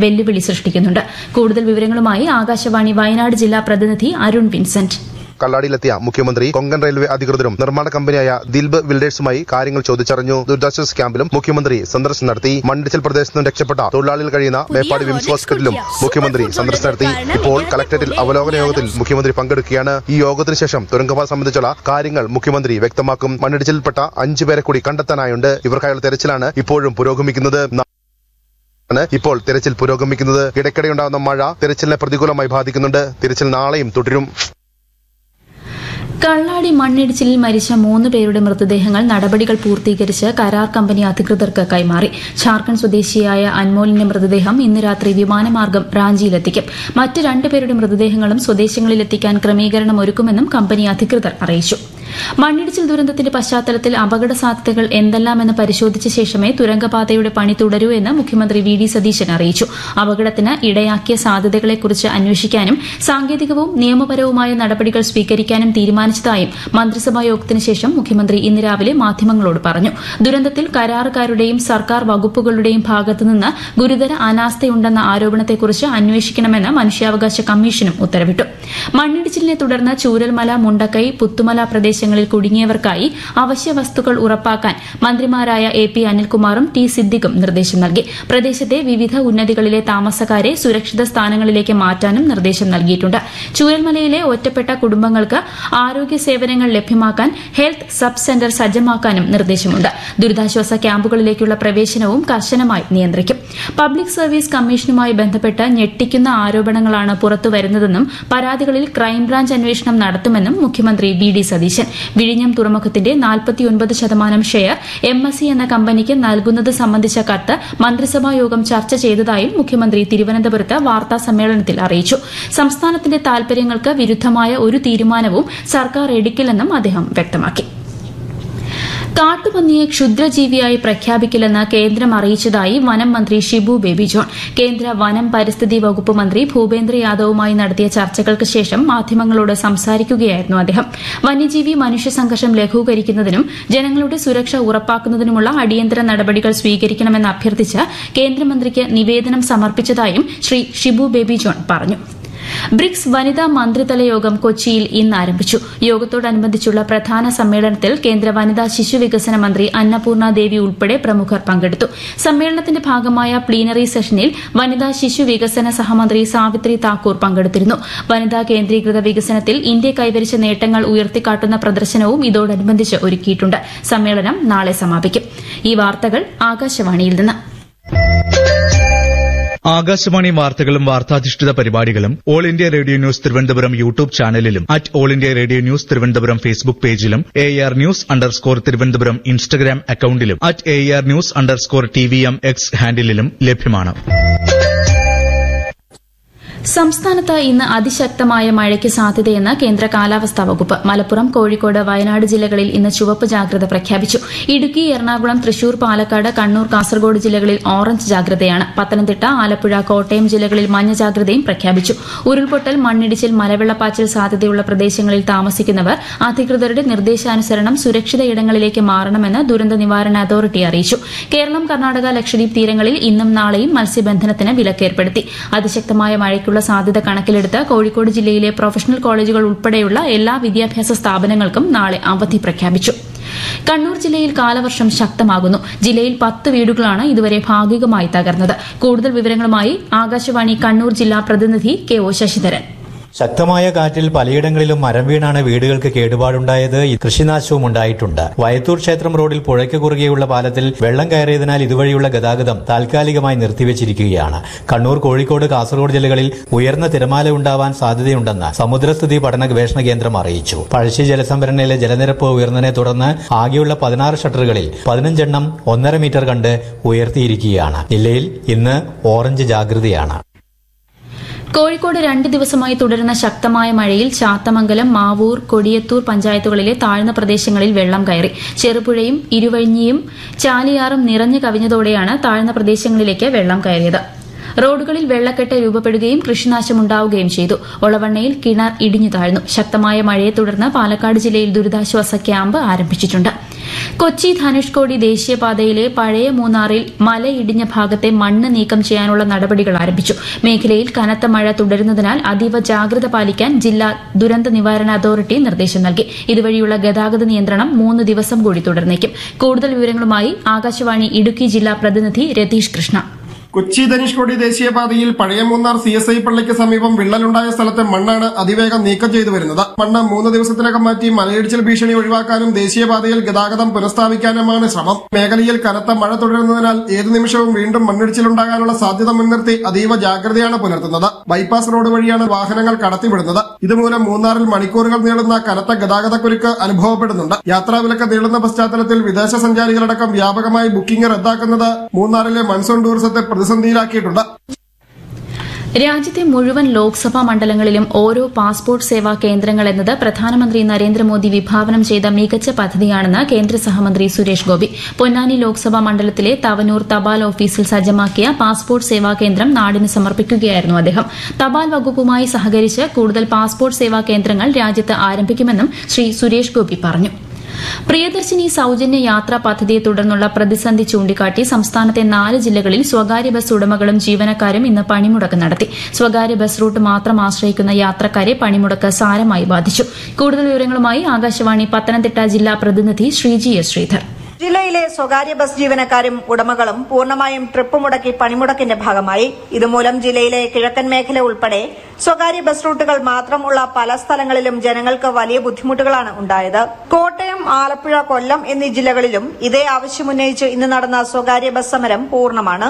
വെല്ലുവിളി സൃഷ്ടിക്കുന്നുണ്ട് കൂടുതൽ വിവരങ്ങളുമായി ആകാശവാണി വയനാട് ജില്ലാ പ്രതിനിധി അരുൺ വിൻസെന്റ് കള്ളാടിയിലെത്തിയ മുഖ്യമന്ത്രി കൊങ്കൺ റെയിൽവേ അധികൃതരും നിർമ്മാണ കമ്പനിയായ ദിൽബ് ബിൽഡേഴ്സുമായി കാര്യങ്ങൾ ചോദിച്ചറിഞ്ഞു ദുരിതാശ്വാസ ക്യാമ്പിലും മുഖ്യമന്ത്രി സന്ദർശനം നടത്തി മണ്ഡിച്ചൽ പ്രദേശത്ത് നിന്ന് രക്ഷപ്പെട്ട തൊഴിലാളികൾ കഴിയുന്ന മേപ്പാടി വിംസ് ഹോസ്പിറ്റലിലും മുഖ്യമന്ത്രി സന്ദർശനം നടത്തി ഇപ്പോൾ കളക്ടറേറ്റിൽ അവലോകന യോഗത്തിൽ മുഖ്യമന്ത്രി പങ്കെടുക്കുകയാണ് ഈ യോഗത്തിന് ശേഷം തുരങ്കപാത സംബന്ധിച്ചുള്ള കാര്യങ്ങൾ മുഖ്യമന്ത്രി വ്യക്തമാക്കും മണ്ണിടിച്ചിൽപ്പെട്ട അഞ്ചു പേരെ കൂടി കണ്ടെത്താനായുണ്ട് ഇവർക്കായുള്ള തെരച്ചിലാണ് ഇപ്പോഴും പുരോഗമിക്കുന്നത് ആണ് ഇപ്പോൾ തിരച്ചിൽ പുരോഗമിക്കുന്നത് ഇടയ്ക്കിടെയുണ്ടാകുന്ന മഴ തിരച്ചിലിനെ പ്രതികൂലമായി ബാധിക്കുന്നുണ്ട് തിരച്ചിൽ നാളെയും തുടരും കള്ളാടി മണ്ണിടിച്ചിലിൽ മരിച്ച മൂന്ന് പേരുടെ മൃതദേഹങ്ങൾ നടപടികൾ പൂർത്തീകരിച്ച് കരാർ കമ്പനി അധികൃതർക്ക് കൈമാറി ഝാർഖണ്ഡ് സ്വദേശിയായ അൻമോലിന്റെ മൃതദേഹം ഇന്ന് രാത്രി വിമാനമാർഗം റാഞ്ചിയിലെത്തിക്കും മറ്റ് രണ്ടുപേരുടെ മൃതദേഹങ്ങളും സ്വദേശങ്ങളിലെത്തിക്കാൻ ക്രമീകരണം ഒരുക്കുമെന്നും കമ്പനി അധികൃതർ അറിയിച്ചു മണ്ണിടിച്ചിൽ ദുരന്തത്തിന്റെ പശ്ചാത്തലത്തിൽ അപകട സാധ്യതകൾ എന്തെല്ലാമെന്ന് പരിശോധിച്ച ശേഷമേ തുരങ്കപാതയുടെ പണി തുടരൂ എന്ന് മുഖ്യമന്ത്രി വി ഡി സതീശൻ അറിയിച്ചു അപകടത്തിന് ഇടയാക്കിയ സാധ്യതകളെക്കുറിച്ച് അന്വേഷിക്കാനും സാങ്കേതികവും നിയമപരവുമായ നടപടികൾ സ്വീകരിക്കാനും തീരുമാനിച്ചതായും മന്ത്രിസഭാ യോഗത്തിന് ശേഷം മുഖ്യമന്ത്രി ഇന്ന് രാവിലെ മാധ്യമങ്ങളോട് പറഞ്ഞു ദുരന്തത്തിൽ കരാറുകാരുടെയും സർക്കാർ വകുപ്പുകളുടെയും ഭാഗത്തുനിന്ന് ഗുരുതര അനാസ്ഥയുണ്ടെന്ന ആരോപണത്തെക്കുറിച്ച് അന്വേഷിക്കണമെന്ന് മനുഷ്യാവകാശ കമ്മീഷനും ഉത്തരവിട്ടു മണ്ണിടിച്ചിലിനെ തുടർന്ന് ചൂരൽമല മുണ്ടക്കൈ പുത്തുമല പ്രദേശങ്ങളിൽ കുടുങ്ങിയവർക്കായി അവശ്യ വസ്തുക്കൾ ഉറപ്പാക്കാൻ മന്ത്രിമാരായ എ പി അനിൽകുമാറും ടി സിദ്ദിഖും നിർദ്ദേശം നൽകി പ്രദേശത്തെ വിവിധ ഉന്നതികളിലെ താമസക്കാരെ സുരക്ഷിത സ്ഥാനങ്ങളിലേക്ക് മാറ്റാനും നിർദ്ദേശം നൽകിയിട്ടുണ്ട് ചൂരൽമലയിലെ ഒറ്റപ്പെട്ട കുടുംബങ്ങൾക്ക് ആരോഗ്യ സേവനങ്ങൾ ലഭ്യമാക്കാൻ ഹെൽത്ത് സബ് സെന്റർ സജ്ജമാക്കാനും നിർദ്ദേശമുണ്ട് ദുരിതാശ്വാസ ക്യാമ്പുകളിലേക്കുള്ള പ്രവേശനവും കർശനമായി നിയന്ത്രിക്കും പബ്ലിക് സർവീസ് കമ്മീഷനുമായി ബന്ധപ്പെട്ട് ഞെട്ടിക്കുന്ന ആരോപണങ്ങളാണ് പുറത്തുവരുന്നതെന്നും പരാതികളിൽ ക്രൈംബ്രാഞ്ച് അന്വേഷണം നടത്തുമെന്നും മുഖ്യമന്ത്രി വി ഡി സതീശൻ വിഴിഞ്ഞം തുറമുഖത്തിന്റെ നാൽപ്പത്തിയൊൻപത് ശതമാനം ഷെയർ എം എസ് സി എന്ന കമ്പനിക്ക് നൽകുന്നത് സംബന്ധിച്ച കത്ത് മന്ത്രിസഭാ യോഗം ചർച്ച ചെയ്തതായും മുഖ്യമന്ത്രി തിരുവനന്തപുരത്ത് വാർത്താ സമ്മേളനത്തിൽ അറിയിച്ചു സംസ്ഥാനത്തിന്റെ താൽപര്യങ്ങൾക്ക് വിരുദ്ധമായ ഒരു തീരുമാനവും സർക്കാർ എടുക്കില്ലെന്നും അദ്ദേഹം വ്യക്തമാക്കി കാട്ടുപന്നിയെ ക്ഷുദ്രജീവിയായി പ്രഖ്യാപിക്കില്ലെന്ന് കേന്ദ്രം അറിയിച്ചതായി വനം മന്ത്രി ഷിബു ബേബി ജോൺ കേന്ദ്ര വനം പരിസ്ഥിതി വകുപ്പ് മന്ത്രി ഭൂപേന്ദ്ര യാദവുമായി നടത്തിയ ചർച്ചകൾക്ക് ശേഷം മാധ്യമങ്ങളോട് സംസാരിക്കുകയായിരുന്നു അദ്ദേഹം വന്യജീവി മനുഷ്യ സംഘർഷം ലഘൂകരിക്കുന്നതിനും ജനങ്ങളുടെ സുരക്ഷ ഉറപ്പാക്കുന്നതിനുമുള്ള അടിയന്തര നടപടികൾ സ്വീകരിക്കണമെന്ന് അഭ്യർത്ഥിച്ച് കേന്ദ്രമന്ത്രിക്ക് നിവേദനം സമർപ്പിച്ചതായും ശ്രീ ഷിബു ബേബി ജോൺ പറഞ്ഞു ബ്രിക്സ് വനിതാ മന്ത്രിതല യോഗം കൊച്ചിയിൽ ഇന്ന് ആരംഭിച്ചു യോഗത്തോടനുബന്ധിച്ചുള്ള പ്രധാന സമ്മേളനത്തിൽ കേന്ദ്ര വനിതാ ശിശു വികസന മന്ത്രി അന്നപൂർണ ദേവി ഉൾപ്പെടെ പ്രമുഖർ പങ്കെടുത്തു സമ്മേളനത്തിന്റെ ഭാഗമായ പ്ലീനറി സെഷനിൽ വനിതാ ശിശു വികസന സഹമന്ത്രി സാവിത്രി താക്കൂർ പങ്കെടുത്തിരുന്നു വനിതാ കേന്ദ്രീകൃത വികസനത്തിൽ ഇന്ത്യ കൈവരിച്ച നേട്ടങ്ങൾ ഉയർത്തിക്കാട്ടുന്ന പ്രദർശനവും ഇതോടനുബന്ധിച്ച് ഒരുക്കിയിട്ടുണ്ട് സമ്മേളനം നാളെ സമാപിക്കും ഈ വാർത്തകൾ ആകാശവാണിയിൽ നിന്ന് ആകാശവാണി വാർത്തകളും വാർത്താധിഷ്ഠിത പരിപാടികളും All India Radio news Thiruvananthapuram YouTube ചാനലിലും at All India Radio news Thiruvananthapuram Facebook പേജിലും A R news underscore Thiruvananthapuram Instagram അക്കൌണ്ടിലും at A R news underscore T V M X ഹാൻഡിലും ലഭ്യമാണ് സംസ്ഥാനത്ത് ഇന്ന് അതിശക്തമായ മഴയ്ക്ക് സാധ്യതയെന്ന് കേന്ദ്ര കാലാവസ്ഥാ വകുപ്പ് മലപ്പുറം കോഴിക്കോട് വയനാട് ജില്ലകളിൽ ഇന്ന് ചുവപ്പ് ജാഗ്രത പ്രഖ്യാപിച്ചു ഇടുക്കി എറണാകുളം തൃശൂർ പാലക്കാട് കണ്ണൂർ കാസർഗോഡ് ജില്ലകളിൽ ഓറഞ്ച് ജാഗ്രതയാണ് പത്തനംതിട്ട ആലപ്പുഴ കോട്ടയം ജില്ലകളിൽ മഞ്ഞ ജാഗ്രതയും പ്രഖ്യാപിച്ചു ഉരുൾപൊട്ടൽ മണ്ണിടിച്ചിൽ മലവെള്ളപ്പാച്ചിൽ സാധ്യതയുള്ള പ്രദേശങ്ങളിൽ താമസിക്കുന്നവർ അധികൃതരുടെ നിർദ്ദേശാനുസരണം സുരക്ഷിത ഇടങ്ങളിലേക്ക് മാറണമെന്ന് ദുരന്ത നിവാരണ അതോറിറ്റി അറിയിച്ചു കേരളം കർണാടക ലക്ഷദ്വീപ് തീരങ്ങളിൽ ഇന്നും നാളെയും മത്സ്യബന്ധനത്തിന് വിലക്കേർപ്പെടുത്തി അതിശക്തമായ മഴയ്ക്കുള്ള സാധ്യത കണക്കിലെടുത്ത് കോഴിക്കോട് ജില്ലയിലെ പ്രൊഫഷണൽ കോളേജുകൾ ഉൾപ്പെടെയുള്ള എല്ലാ വിദ്യാഭ്യാസ സ്ഥാപനങ്ങൾക്കും നാളെ അവധി പ്രഖ്യാപിച്ചു കണ്ണൂർ ജില്ലയിൽ കാലവർഷം ശക്തമാകുന്നു ജില്ലയിൽ പത്ത് വീടുകളാണ് ഇതുവരെ ഭാഗികമായി തകർന്നത് കൂടുതൽ വിവരങ്ങളുമായി ആകാശവാണി കണ്ണൂർ ജില്ലാ പ്രതിനിധി കെ ഒ ശശിധരൻ ശക്തമായ കാറ്റിൽ പലയിടങ്ങളിലും മരം വീണാണ് വീടുകൾക്ക് കേടുപാടുണ്ടായത് കൃഷിനാശവും ഉണ്ടായിട്ടുണ്ട് വയത്തൂർ ക്ഷേത്രം റോഡിൽ പുഴയ്ക്ക് കുറുകെയുള്ള പാലത്തിൽ വെള്ളം കയറിയതിനാൽ ഇതുവഴിയുള്ള ഗതാഗതം താൽക്കാലികമായി നിർത്തിവച്ചിരിക്കുകയാണ് കണ്ണൂർ കോഴിക്കോട് കാസർഗോഡ് ജില്ലകളിൽ ഉയർന്ന തിരമാല ഉണ്ടാവാൻ സാധ്യതയുണ്ടെന്ന് സമുദ്രസ്ഥിതി പഠന ഗവേഷണ കേന്ദ്രം അറിയിച്ചു പഴശ്ശി ജലസംഭരണിയിലെ ജലനിരപ്പ് ഉയർന്നതിനെ തുടർന്ന് ആകെയുള്ള പതിനാറ് ഷട്ടറുകളിൽ പതിനഞ്ചെണ്ണം ഒന്നര മീറ്റർ കണ്ട് ഉയർത്തിയിരിക്കുകയാണ് ജില്ലയിൽ ഇന്ന് ഓറഞ്ച് ജാഗ്രതയാണ് കോഴിക്കോട് രണ്ട് ദിവസമായി തുടരുന്ന ശക്തമായ മഴയിൽ ചാത്തമംഗലം മാവൂർ കൊടിയത്തൂർ പഞ്ചായത്തുകളിലെ താഴ്ന്ന പ്രദേശങ്ങളിൽ വെള്ളം കയറി ചെറുപുഴയും ഇരുവഴിഞ്ഞിയും ചാലിയാറും നിറഞ്ഞു കവിഞ്ഞതോടെയാണ് താഴ്ന്ന പ്രദേശങ്ങളിലേക്ക് വെള്ളം കയറിയത് റോഡുകളിൽ വെള്ളക്കെട്ട് രൂപപ്പെടുകയും കൃഷിനാശമുണ്ടാവുകയും ചെയ്തു ഒളവണ്ണയിൽ കിണർ ഇടിഞ്ഞു താഴ്ന്നു ശക്തമായ മഴയെ തുടർന്ന് പാലക്കാട് ജില്ലയിൽ ദുരിതാശ്വാസ ക്യാമ്പ് ആരംഭിച്ചിട്ടുണ്ട് കൊച്ചി ധനുഷ്കോടി ദേശീയപാതയിലെ പഴയ മൂന്നാറിൽ മലയിടിഞ്ഞ ഭാഗത്തെ മണ്ണ് നീക്കം ചെയ്യാനുള്ള നടപടികൾ ആരംഭിച്ചു മേഖലയിൽ കനത്ത മഴ തുടരുന്നതിനാൽ അതീവ ജാഗ്രത പാലിക്കാൻ ജില്ലാ ദുരന്ത നിവാരണ അതോറിറ്റി നിർദ്ദേശം നൽകി ഇതുവഴിയുള്ള ഗതാഗത നിയന്ത്രണം മൂന്ന് ദിവസം കൂടി തുടർന്നേക്കും കൂടുതൽ വിവരങ്ങളുമായി ആകാശവാണി ഇടുക്കി ജില്ലാ പ്രതിനിധി രതീഷ് കൃഷ്ണ കൊച്ചി ധനുഷ്കോടി ദേശീയപാതയിൽ പഴയ മൂന്നാർ സി എസ് ഐ പള്ളിക്ക് സമീപം വിള്ളലുണ്ടായ സ്ഥലത്തെ മണ്ണാണ് അതിവേഗം നീക്കം ചെയ്തു വരുന്നത് മണ്ണ് മൂന്ന് ദിവസത്തിനകം മാറ്റി മലയിടിച്ചിൽ ഭീഷണി ഒഴിവാക്കാനും ദേശീയപാതയിൽ ഗതാഗതം പുനഃസ്ഥാപിക്കാനുമാണ് ശ്രമം മേഖലയിൽ കനത്ത മഴ തുടരുന്നതിനാൽ ഏതു നിമിഷവും വീണ്ടും മണ്ണിടിച്ചിലുണ്ടാകാനുള്ള സാധ്യത മുൻനിർത്തി അതീവ ജാഗ്രതയാണ് പുലർത്തുന്നത് ബൈപ്പാസ് റോഡ് വഴിയാണ് വാഹനങ്ങൾ കടത്തിവിടുന്നത് ഇതുമൂലം മൂന്നാറിൽ മണിക്കൂറുകൾ നീളുന്ന കനത്ത ഗതാഗതക്കുരുക്ക് അനുഭവപ്പെടുന്നുണ്ട് യാത്രാവിലക്ക് നീളുന്ന പശ്ചാത്തലത്തിൽ വിദേശ സഞ്ചാരികളടക്കം വ്യാപകമായി ബുക്കിംഗ് റദ്ദാക്കുന്നത് മൂന്നാറിലെ മൺസൂൺ ടൂറിസത്തെ പ്രതിസന്ധിയിലാക്കിയിട്ടുണ്ട് രാജ്യത്തെ മുഴുവൻ ലോക്സഭാ മണ്ഡലങ്ങളിലും ഓരോ പാസ്പോർട്ട് സേവാ കേന്ദ്രങ്ങൾ എന്നത് പ്രധാനമന്ത്രി നരേന്ദ്രമോദി വിഭാവനം ചെയ്ത മികച്ച പദ്ധതിയാണെന്ന് കേന്ദ്ര സഹമന്ത്രി സുരേഷ് ഗോപി പൊന്നാനി ലോക്സഭാ മണ്ഡലത്തിലെ തവനൂർ തപാൽ ഓഫീസിൽ സജ്ജമാക്കിയ പാസ്പോർട്ട് സേവാ കേന്ദ്രം നാടിന് സമർപ്പിക്കുകയായിരുന്നു അദ്ദേഹം തപാൽ വകുപ്പുമായി സഹകരിച്ച് കൂടുതൽ പാസ്പോർട്ട് സേവാ കേന്ദ്രങ്ങൾ രാജ്യത്ത് ആരംഭിക്കുമെന്നും ശ്രീ സുരേഷ് ഗോപി പറഞ്ഞു പ്രിയദർശിനി സൌജന്യ യാത്രാ പദ്ധതിയെ തുടർന്നുള്ള പ്രതിസന്ധി ചൂണ്ടിക്കാട്ടി സംസ്ഥാനത്തെ നാല് ജില്ലകളിൽ സ്വകാര്യ ബസ് ഉടമകളും ജീവനക്കാരും ഇന്ന് പണിമുടക്ക് നടത്തി സ്വകാര്യ ബസ് റൂട്ട് മാത്രം ആശ്രയിക്കുന്ന യാത്രക്കാരെ പണിമുടക്ക് സാരമായി ബാധിച്ചു കൂടുതൽ വിവരങ്ങളുമായി ആകാശവാണി പത്തനംതിട്ട ജില്ലാ പ്രതിനിധി ശ്രീജി എസ് ശ്രീധർ ജില്ലയിലെ സ്വകാര്യ ബസ് ജീവനക്കാരും ഉടമകളും പൂർണ്ണമായും ട്രിപ്പ് മുടക്കി പണിമുടക്കിന്റെ ഭാഗമായി ഇതുമൂലം ജില്ലയിലെ കിഴക്കൻ മേഖല ഉൾപ്പെടെ സ്വകാര്യ ബസ് റൂട്ടുകൾ മാത്രമുള്ള പല സ്ഥലങ്ങളിലും ജനങ്ങൾക്ക് വലിയ ബുദ്ധിമുട്ടുകളാണ് ഉണ്ടായത് കോട്ടയം ആലപ്പുഴ കൊല്ലം എന്നീ ജില്ലകളിലും ഇതേ ആവശ്യമുന്നയിച്ച് ഇന്ന് നടന്ന സ്വകാര്യ ബസ് സമരം പൂർണ്ണമാണ്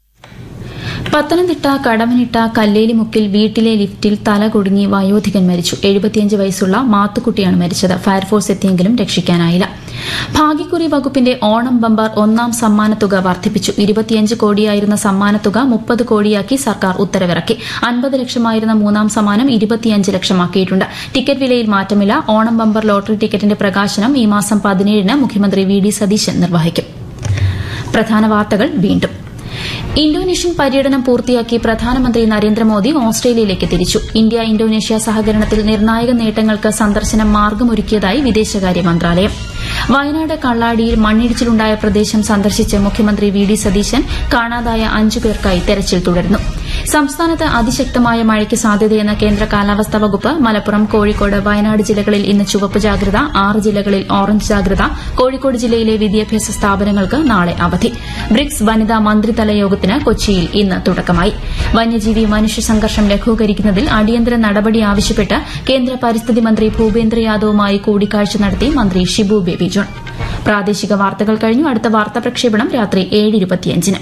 പത്തനംതിട്ട കടമനിട്ട കല്ലേലിമുക്കിൽ വീട്ടിലെ ലിഫ്റ്റിൽ തല കുടുങ്ങി വയോധികൻ മരിച്ചു എഴുപത്തിയഞ്ച് വയസ്സുള്ള മാത്തുക്കുട്ടിയാണ് മരിച്ചത് ഫയർഫോഴ്സ് എത്തിയെങ്കിലും രക്ഷിക്കാനായില്ല ഭാഗ്യക്കുറി വകുപ്പിന്റെ ഓണം ബമ്പർ ഒന്നാം സമ്മാനത്തുക വർദ്ധിപ്പിച്ചു ഇരുപത്തിയഞ്ച് കോടിയായിരുന്ന സമ്മാനത്തുക മുപ്പത് കോടിയാക്കി സർക്കാർ ഉത്തരവിറക്കി അൻപത് ലക്ഷമായിരുന്ന മൂന്നാം സമ്മാനം ഇരുപത്തിയഞ്ച് ലക്ഷമാക്കിയിട്ടുണ്ട് ടിക്കറ്റ് വിലയിൽ മാറ്റമില്ല ഓണം ബമ്പർ ലോട്ടറി ടിക്കറ്റിന്റെ പ്രകാശനം ഈ മാസം പതിനേഴിന് മുഖ്യമന്ത്രി വി ഡി സതീശൻ നിർവഹിക്കും പ്രധാന വാർത്തകൾ വീണ്ടും ഇന്തോനേഷ്യൻ പര്യടനം പൂർത്തിയാക്കി പ്രധാനമന്ത്രി നരേന്ദ്രമോദി ഓസ്ട്രേലിയയിലേക്ക് തിരിച്ചു ഇന്ത്യ ഇന്തോനേഷ്യ സഹകരണത്തിൽ നിർണായക നേട്ടങ്ങൾക്ക് സന്ദർശനം മാർഗമൊരുക്കിയതായി വിദേശകാര്യ മന്ത്രാലയം വയനാട് കള്ളാടിയിൽ മണ്ണിടിച്ചിലുണ്ടായ പ്രദേശം സന്ദർശിച്ച് മുഖ്യമന്ത്രി വി ഡി സതീശൻ കാണാതായ അഞ്ചു പേർക്കായി തെരച്ചിൽ തുടരുന്നു സംസ്ഥാനത്ത് അതിശക്തമായ മഴയ്ക്ക് സാധ്യതയെന്ന കേന്ദ്ര കാലാവസ്ഥാ വകുപ്പ് മലപ്പുറം കോഴിക്കോട് വയനാട് ജില്ലകളിൽ ഇന്ന് ചുവപ്പ് ജാഗ്രത ആറ് ജില്ലകളിൽ ഓറഞ്ച് ജാഗ്രത കോഴിക്കോട് ജില്ലയിലെ വിദ്യാഭ്യാസ സ്ഥാപനങ്ങൾക്ക് നാളെ അവധി ബ്രിക്സ് വനിതാ മന്ത്രിതല യോഗത്തിന് കൊച്ചിയിൽ ഇന്ന് തുടക്കമായി വന്യജീവി മനുഷ്യ സംഘർഷം ലഘൂകരിക്കുന്നതിൽ അടിയന്തര നടപടി ആവശ്യപ്പെട്ട് കേന്ദ്ര പരിസ്ഥിതി മന്ത്രി ഭൂപേന്ദ്ര യാദവുമായി കൂടിക്കാഴ്ച നടത്തി മന്ത്രി ഷിബു ബേബി ജോൺ പ്രാദേശിക വാർത്തകൾ കഴിഞ്ഞു അടുത്ത വാർത്താ പ്രക്ഷേപണം രാത്രി ഏഴ് ഇരുപത്തിയഞ്ചിന്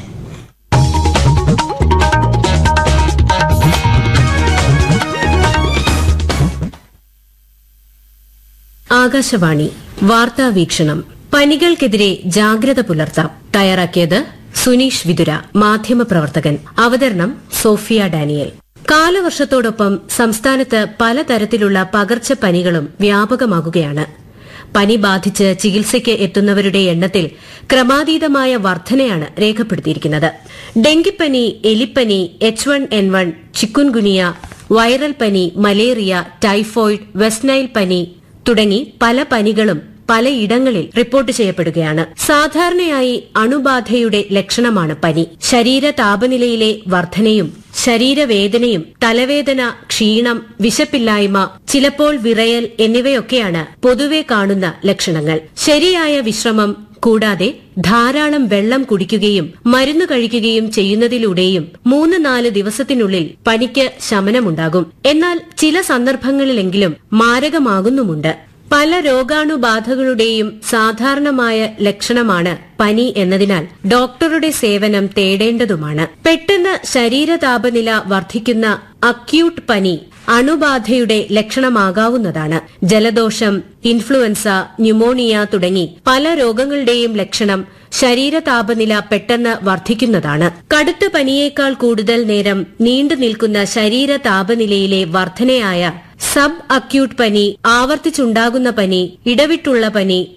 ആകാശവാണി വാർത്താ വീക്ഷണം പനികൾക്കെതിരെ ജാഗ്രത പുലർത്താം തയ്യാറാക്കിയത് സുനീഷ് വിതുര മാധ്യമപ്രവർത്തകൻ അവതരണം സോഫിയ ഡാനിയൽ കാലവർഷത്തോടൊപ്പം സംസ്ഥാനത്ത് പലതരത്തിലുള്ള പകർച്ചപ്പനികളും വ്യാപകമാകുകയാണ് പനി ബാധിച്ച് ചികിത്സയ്ക്ക് എത്തുന്നവരുടെ എണ്ണത്തിൽ ക്രമാതീതമായ വർധനയാണ് രേഖപ്പെടുത്തിയിരിക്കുന്നത് ഡെങ്കിപ്പനി എലിപ്പനി H one N one chikungunya viral പനി മലേറിയ ടൈഫോയിഡ് വെസ്റ്റ്നൈൽ പനി തുടങ്ങി പല പനികളും പലയിടങ്ങളിൽ റിപ്പോർട്ട് ചെയ്യപ്പെടുകയാണ് സാധാരണയായി അണുബാധയുടെ ലക്ഷണമാണ് പനി ശരീര താപനിലയിലെ വർധനയും ശരീരവേദനയും തലവേദന ക്ഷീണം വിശപ്പില്ലായ്മ ചിലപ്പോൾ വിറയൽ എന്നിവയൊക്കെയാണ് പൊതുവെ കാണുന്ന ലക്ഷണങ്ങൾ ശരിയായ വിശ്രമം കൂടാതെ ധാരാളം വെള്ളം കുടിക്കുകയും മരുന്ന് കഴിക്കുകയും ചെയ്യുന്നതിലൂടെയും മൂന്ന് നാല് ദിവസത്തിനുള്ളിൽ പനിക്ക് ശമനമുണ്ടാകും എന്നാൽ ചില സന്ദർഭങ്ങളിലെങ്കിലും മാരകമാകുന്നുമുണ്ട് പല രോഗാണുബാധകളുടെയും സാധാരണമായ ലക്ഷണമാണ് പനി എന്നതിനാൽ ഡോക്ടറുടെ സേവനം തേടേണ്ടതുമാണ് പെട്ടെന്ന് ശരീര താപനില വർദ്ധിക്കുന്ന അക്യൂട്ട് പനി അണുബാധയുടെ ലക്ഷണമാകാവുന്നതാണ് ജലദോഷം ഇൻഫ്ലുവൻസ ന്യൂമോണിയ തുടങ്ങി പല രോഗങ്ങളുടെയും ലക്ഷണം ശരീര താപനില പെട്ടെന്ന് വർദ്ധിക്കുന്നതാണ് കടുത്ത പനിയേക്കാൾ കൂടുതൽ നേരം നീണ്ടു നിൽക്കുന്ന ശരീര താപനിലയിലെ വർധനയായ സബ് അക്യൂട്ട് പനി ആവർത്തിച്ചുണ്ടാകുന്ന പനി ഇടവിട്ടുള്ള പനി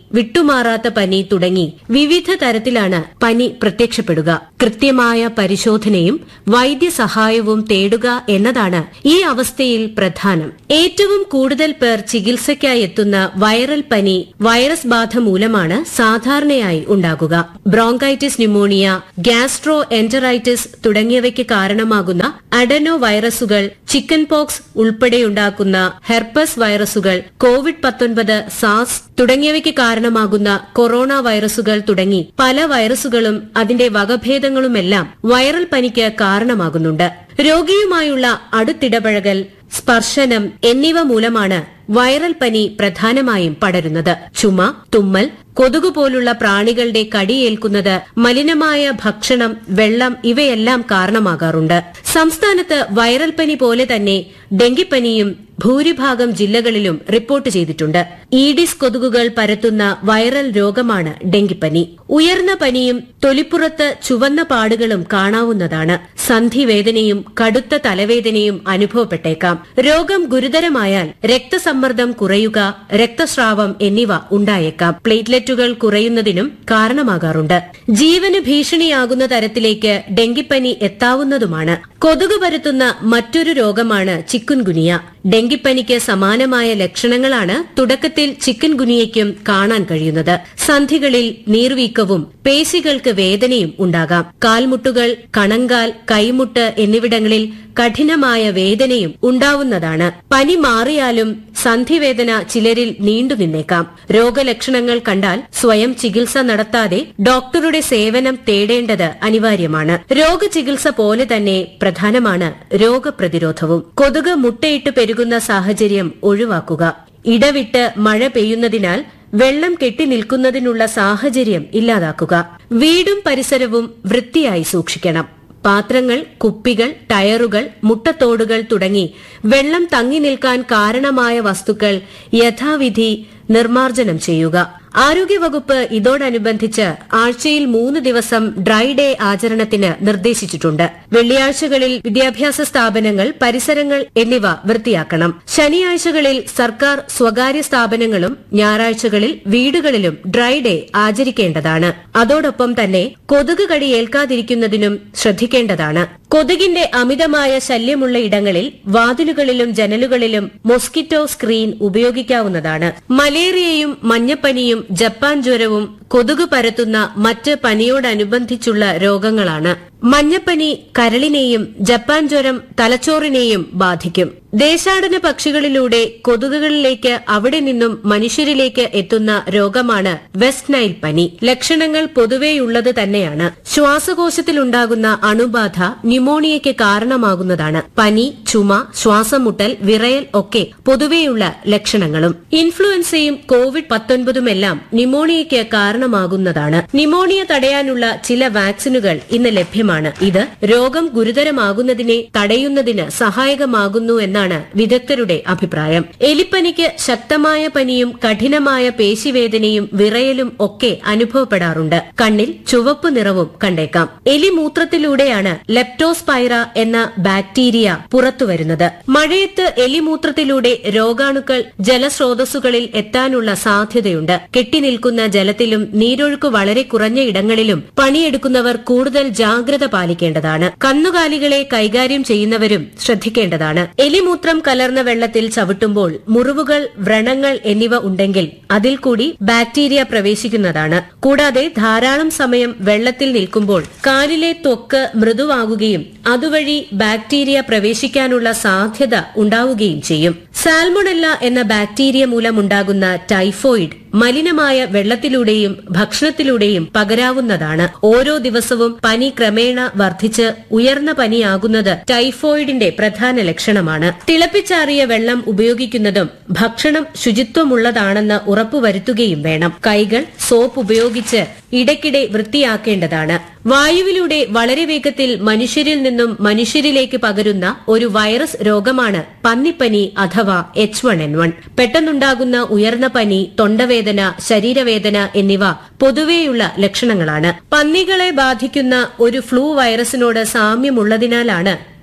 വിട്ടുമാറാത്ത പനി തുടങ്ങി വിവിധ തരത്തിലാണ് പനി പ്രത്യക്ഷപ്പെടുക കൃത്യമായ പരിശോധനയും വൈദ്യസഹായവും തേടുക എന്നതാണ് ഈ അവസ്ഥയിൽ പ്രധാനം ഏറ്റവും കൂടുതൽ പേർ ചികിത്സയ്ക്കായി എത്തുന്ന വൈറൽ പനി വൈറസ് ബാധ മൂലമാണ് സാധാരണയായി ഉണ്ടാകുക ബ്രോങ്കൈറ്റിസ് ന്യൂമോണിയ ഗ്യാസ്ട്രോ എന്ററൈറ്റിസ് തുടങ്ങിയവയ്ക്ക് കാരണമാകുന്ന അഡനോ വൈറസുകൾ ചിക്കൻ പോക്സ് ഉൾപ്പെടെയുണ്ടാക്കുന്ന ഹെർപ്പസ് വൈറസുകൾ കോവിഡ് പത്തൊൻപത് സാസ് തുടങ്ങിയവയ്ക്ക് കാരണമാകുന്ന കൊറോണ വൈറസുകൾ തുടങ്ങി പല വൈറസുകളും അതിന്റെ വകഭേദങ്ങളുമെല്ലാം വൈറൽ പനിക്ക് കാരണമാകുന്നുണ്ട് രോഗിയുമായുള്ള അടുത്തിടപഴകൽ സ്പർശനം എന്നിവ മൂലമാണ് വൈറൽ പനി പ്രധാനമായും പടരുന്നത് ചുമ തുമ്മൽ കൊതുക് പോലുള്ള പ്രാണികളുടെ കടിയേൽക്കുന്നത് മലിനമായ ഭക്ഷണം വെള്ളം ഇവയെല്ലാം കാരണമാകാറുണ്ട് സംസ്ഥാനത്ത് വൈറൽ പനി പോലെ തന്നെ ഡെങ്കിപ്പനിയും ഭൂരിഭാഗം ജില്ലകളിലും റിപ്പോർട്ട് ചെയ്തിട്ടുണ്ട് ഈഡിസ് കൊതുകുകൾ പരത്തുന്ന വൈറൽ രോഗമാണ് ഡെങ്കിപ്പനി ഉയർന്ന പനിയും തൊലിപ്പുറത്ത് ചുവന്ന പാടുകളും കാണാവുന്നതാണ് സന്ധിവേദനയും കടുത്ത തലവേദനയും അനുഭവപ്പെട്ടേക്കാം രോഗം ഗുരുതരമായാൽ രക്തസമ്മർദ്ദം കുറയുക രക്തസ്രാവം എന്നിവ ഉണ്ടായേക്കാം പ്ലേറ്റ്ലെറ്റുകൾ കുറയുന്നതിനും കാരണമാകാറുണ്ട് ജീവന് ഭീഷണിയാകുന്ന തരത്തിലേക്ക് ഡെങ്കിപ്പനി എത്താവുന്നതുമാണ് കൊതുക് പരത്തുന്ന മറ്റൊരു രോഗമാണ് ചിക്കുൻഗുനിയ ഡെങ്കിപ്പനിക്ക് സമാനമായ ലക്ഷണങ്ങളാണ് തുടക്കത്തിൽ ചിക്കൻ ഗുനിയയ്ക്കും കാണാൻ കഴിയുന്നത് സന്ധികളിൽ നീർവീക്കവും പേശികൾക്ക് വേദനയും ഉണ്ടാകാം കാൽമുട്ടുകൾ കണങ്കാൽ കൈമുട്ട് എന്നിവിടങ്ങളിൽ കഠിനമായ വേദനയും ഉണ്ടാവുന്നതാണ് പനി മാറിയാലും സന്ധിവേദന ചിലരിൽ നീണ്ടുനിന്നേക്കാം രോഗലക്ഷണങ്ങൾ കണ്ടാൽ സ്വയം ചികിത്സ നടത്താതെ ഡോക്ടറുടെ സേവനം തേടേണ്ടത് അനിവാര്യമാണ് രോഗചികിത്സ പോലെ തന്നെ പ്രധാനമാണ് രോഗപ്രതിരോധവും കൊതുക് മുട്ടയിട്ട് പെരുകുന്ന സാഹചര്യം ഒഴിവാക്കുക ഇടവിട്ട് മഴ പെയ്യുന്നതിനാൽ വെള്ളം കെട്ടി നിൽക്കുന്നതിനുള്ള സാഹചര്യം ഇല്ലാതാക്കുക വീടും പരിസരവും വൃത്തിയായി സൂക്ഷിക്കണം പാത്രങ്ങൾ കുപ്പികൾ ടയറുകൾ മുട്ടത്തോടുകൾ തുടങ്ങി വെള്ളം തങ്ങി നിൽക്കാൻ കാരണമായ വസ്തുക്കൾ യഥാവിധി നിർമ്മാർജ്ജനം ചെയ്യുക ആരോഗ്യവകുപ്പ് ഇതോടനുബന്ധിച്ച് ആഴ്ചയിൽ മൂന്ന് ദിവസം ഡ്രൈ ഡേ ആചരണത്തിന് നിർദ്ദേശിച്ചിട്ടുണ്ട് വെള്ളിയാഴ്ചകളിൽ വിദ്യാഭ്യാസ സ്ഥാപനങ്ങൾ പരിസരങ്ങൾ എന്നിവ വൃത്തിയാക്കണം ശനിയാഴ്ചകളിൽ സർക്കാർ സ്വകാര്യ സ്ഥാപനങ്ങളും ഞായറാഴ്ചകളിൽ വീടുകളിലും ഡ്രൈ ഡേ ആചരിക്കേണ്ടതാണ് അതോടൊപ്പം തന്നെ കൊതുക് കടി ഏൽക്കാതിരിക്കുന്നതിനും ശ്രദ്ധിക്കേണ്ടതാണ് കൊതുകിന്റെ അമിതമായ ശല്യമുള്ള ഇടങ്ങളിൽ വാതിലുകളിലും ജനലുകളിലും മൊസ്കിറ്റോ സ്ക്രീൻ ഉപയോഗിക്കാവുന്നതാണ് മലേറിയയും മഞ്ഞപ്പനിയും ജപ്പാൻ ജ്വരവും കൊതുക് പരത്തുന്ന മറ്റ് പനിയോടനുബന്ധിച്ചുള്ള രോഗങ്ങളാണ് മഞ്ഞപ്പനി കരളിനെയും ജപ്പാൻ ജ്വരം തലച്ചോറിനെയും ബാധിക്കും ദേശാടന പക്ഷികളിലൂടെ കൊതുകുകളിലേക്ക് അവിടെ നിന്നും മനുഷ്യരിലേക്ക് എത്തുന്ന രോഗമാണ് വെസ്റ്റ് നൈൽ പനി ലക്ഷണങ്ങൾ പൊതുവെയുള്ളത് തന്നെയാണ് ശ്വാസകോശത്തിലുണ്ടാകുന്ന അണുബാധ ന്യൂമോണിയയ്ക്ക് കാരണമാകുന്നതാണ് പനി ചുമ ശ്വാസമുട്ടൽ വിറയൽ ഒക്കെ പൊതുവെയുള്ള ലക്ഷണങ്ങളും ഇൻഫ്ലുവൻസയും കോവിഡ് പത്തൊൻപതുമെല്ലാം ന്യൂമോണിയയ്ക്ക് കാരണമാകുന്നതാണ് ന്യൂമോണിയ തടയാനുള്ള ചില വാക്സിനുകൾ ഇന്ന് ലഭ്യമാണ് ഇത് രോഗം ഗുരുതരമാകുന്നതിനെ തടയുന്നതിന് സഹായകമാകുന്നു എന്നാണ് വിദഗ്ധരുടെ അഭിപ്രായം എലിപ്പനിക്ക് ശക്തമായ പനിയും കഠിനമായ പേശിവേദനയും വിറയലും ഒക്കെ അനുഭവപ്പെടാറുണ്ട് കണ്ണിൽ ചുവപ്പ് നിറവും കണ്ടേക്കാം എലിമൂത്രത്തിലൂടെയാണ് ലെപ്റ്റോസ്പൈറ എന്ന ബാക്ടീരിയ പുറത്തുവരുന്നത് മഴയത്ത് എലിമൂത്രത്തിലൂടെ രോഗാണുക്കൾ ജലസ്രോതസ്സുകളിൽ എത്താനുള്ള സാധ്യതയുണ്ട് കെട്ടിനിൽക്കുന്ന ജലത്തിലും നീരൊഴുക്ക് വളരെ കുറഞ്ഞ ഇടങ്ങളിലും പണിയെടുക്കുന്നവർ കൂടുതൽ ജാഗ്രത പാലിക്കേണ്ടതാണ് കന്നുകാലികളെ കൈകാര്യം ചെയ്യുന്നവരും ശ്രദ്ധിക്കേണ്ടതാണ് എലിമൂത്രം കലർന്ന വെള്ളത്തിൽ ചവിട്ടുമ്പോൾ മുറിവുകൾ വ്രണങ്ങൾ എന്നിവ ഉണ്ടെങ്കിൽ അതിൽ കൂടി ബാക്ടീരിയ പ്രവേശിക്കുന്നതാണ് കൂടാതെ ധാരാളം സമയം വെള്ളത്തിൽ നിൽക്കുമ്പോൾ കാലിലെ ത്വക്ക് മൃദുവാകുകയും അതുവഴി ബാക്ടീരിയ പ്രവേശിക്കാനുള്ള സാധ്യത ഉണ്ടാവുകയും ചെയ്യും സാൽമൊണല്ല എന്ന ബാക്ടീരിയ മൂലമുണ്ടാകുന്ന ടൈഫോയിഡ് മലിനമായ വെള്ളത്തിലൂടെയും ഭക്ഷണത്തിലൂടെയും പകരാവുന്നതാണ് ഓരോ ദിവസവും പനി ക്രമേണ വർദ്ധിച്ച് ഉയർന്ന പനിയാകുന്നത് ടൈഫോയിഡിന്റെ പ്രധാന ലക്ഷണമാണ് തിളപ്പിച്ചാറിയ വെള്ളം ഉപയോഗിക്കുന്നതും ഭക്ഷണം ശുചിത്വമുള്ളതാണെന്ന് ഉറപ്പുവരുത്തുകയും വേണം കൈകൾ സോപ്പ് ഉപയോഗിച്ച് ഇടയ്ക്കിടെ വൃത്തിയാക്കേണ്ടതാണ് വായുവിലൂടെ വളരെ വേഗത്തിൽ മനുഷ്യരിൽ നിന്നും മനുഷ്യരിലേക്ക് പകരുന്ന ഒരു വൈറസ് രോഗമാണ് പന്നിപ്പനി അഥവാ എച്ച് വൺ എൻ വൺ പെട്ടെന്നുണ്ടാകുന്ന ഉയർന്ന പനി തൊണ്ടവേദന ശരീരവേദന എന്നിവ പൊതുവെയുള്ള ലക്ഷണങ്ങളാണ് പന്നികളെ ബാധിക്കുന്ന ഒരു ഫ്ലൂ വൈറസിനോട് സാമ്യമുള്ളതിനാലാണ്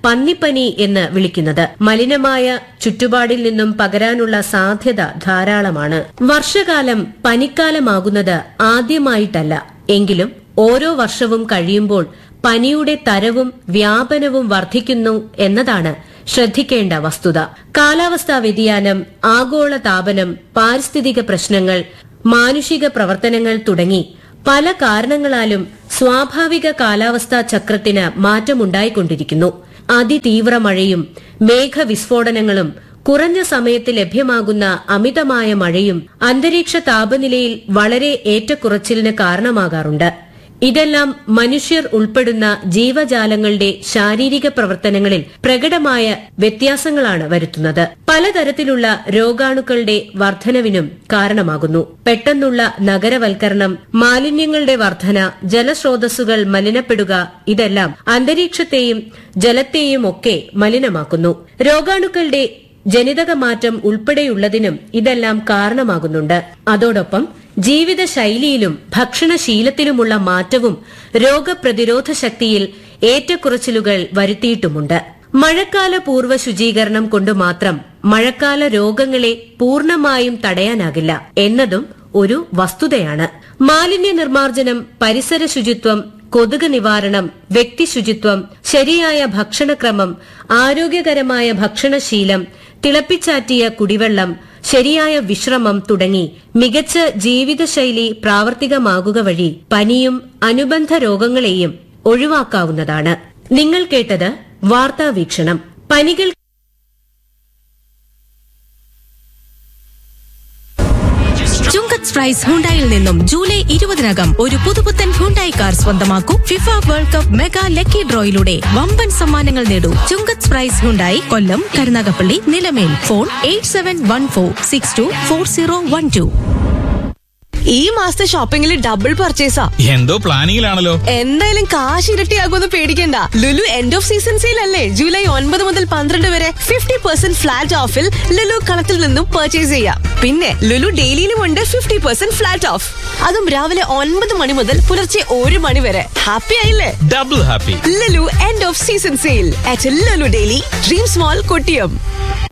പന്നിപ്പനി എന്ന് വിളിക്കുന്നത് മലിനമായ ചുറ്റുപാടിൽ നിന്നും പകരാനുള്ള സാധ്യത ധാരാളമാണ് വർഷകാലം പനിക്കാലമാകുന്നത് ആദ്യമായിട്ടല്ല എങ്കിലും ഓരോ വർഷവും കഴിയുമ്പോൾ പനിയുടെ തരവും വ്യാപനവും വർദ്ധിക്കുന്നു എന്നതാണ് ശ്രദ്ധിക്കേണ്ട വസ്തുത കാലാവസ്ഥാ വ്യതിയാനം ആഗോള താപനം പാരിസ്ഥിതിക പ്രശ്നങ്ങൾ മാനുഷിക പ്രവർത്തനങ്ങൾ തുടങ്ങി പല കാരണങ്ങളാലും സ്വാഭാവിക കാലാവസ്ഥാ ചക്രത്തിന് മാറ്റമുണ്ടായിക്കൊണ്ടിരിക്കുന്നു അതിതീവ്ര മഴയും മേഘവിസ്ഫോടനങ്ങളും കുറഞ്ഞ സമയത്ത് ലഭ്യമാകുന്ന അമിതമായ മഴയും അന്തരീക്ഷ താപനിലയിൽ വളരെ ഏറ്റക്കുറച്ചിലിന് കാരണമാകാറുണ്ട് ഇതെല്ലാം മനുഷ്യർ ഉൾപ്പെടുന്ന ജീവജാലങ്ങളുടെ ശാരീരിക പ്രവർത്തനങ്ങളിൽ പ്രകടമായ വ്യത്യാസങ്ങളാണ് വരുത്തുന്നത് പലതരത്തിലുള്ള രോഗാണുക്കളുടെ വർധനവിനും കാരണമാകുന്നു പെട്ടെന്നുള്ള നഗരവൽക്കരണം മാലിന്യങ്ങളുടെ വർധന ജലസ്രോതസ്സുകൾ മലിനപ്പെടുക ഇതെല്ലാം അന്തരീക്ഷത്തെയും ജലത്തെയും ഒക്കെ മലിനമാക്കുന്നു രോഗാണുക്കളുടെ ജനിതക മാറ്റം ഉൾപ്പെടെയുള്ളതിനും ഇതെല്ലാം കാരണമാകുന്നുണ്ട് അതോടൊപ്പം ജീവിതശൈലിയിലും ഭക്ഷണശീലത്തിലുമുള്ള മാറ്റവും രോഗപ്രതിരോധ ശക്തിയിൽ ഏറ്റക്കുറച്ചിലുകൾ വരുത്തിയിട്ടുമുണ്ട് മഴക്കാല പൂർവ്വ ശുചീകരണം കൊണ്ട് മാത്രം മഴക്കാല രോഗങ്ങളെ പൂർണ്ണമായും തടയാനാകില്ല എന്നതും ഒരു വസ്തുതയാണ് മാലിന്യ നിർമ്മാർജ്ജനം പരിസര ശുചിത്വം കൊതുക് നിവാരണം വ്യക്തി ശുചിത്വം ശരിയായ ഭക്ഷണക്രമം ആരോഗ്യകരമായ ഭക്ഷണശീലം തിളപ്പിച്ചാറ്റിയ കുടിവെള്ളം ശരിയായ വിശ്രമം തുടങ്ങി മികച്ച ജീവിതശൈലി പ്രാവർത്തികമാകുക വഴി പനിയും അനുബന്ധ രോഗങ്ങളെയും ഒഴിവാക്കാവുന്നതാണ് നിങ്ങൾ കേട്ടത് വാർത്താ വീക്ഷണം പനികൾ ചുങ്കത് പ്രൈസ് ഹുണ്ടായിൽ നിന്നും ജൂലൈ ഇരുപതിനകം ഒരു പുതുപുത്തൻ ഹുണ്ടായി കാർ സ്വന്തമാക്കൂ FIFA world cup mega lucky ഡ്രോയിലൂടെ വമ്പൻ സമ്മാനങ്ങൾ നേടൂ Chungath price Hyundai Kollam Karunagappally Nilamel phone eight seven one four six two four zero one two ഈ മാസത്തെ ഷോപ്പിംഗിൽ ഡബിൾ പർച്ചേസാ എന്തോ പ്ലാനിങ്ങിലാണല്ലോ എന്തായാലും കാശ് ഇരട്ടിയാകുമെന്ന് പേടിക്കണ്ട Lulu end of season sale അല്ലേ ജൂലൈ ഒൻപത് മുതൽ പന്ത്രണ്ട് വരെ ഫിഫ്റ്റി പെർസെന്റ് ഫ്ലാറ്റ് ഓഫിൽ ലുലു കളത്തിൽ നിന്നും പർച്ചേസ് ചെയ്യാം പിന്നെ ലുലു ഡെയിലിയിലും ഉണ്ട് ഫിഫ്റ്റി പെർസെന്റ് ഫ്ലാറ്റ് ഓഫ് അതും രാവിലെ ഒൻപത് മണി മുതൽ പുലർച്ചെ ഒരു മണി വരെ ഹാപ്പി ആയില്ലേ double happy Lulu end of season sale at Lulu daily dream small Kottiyam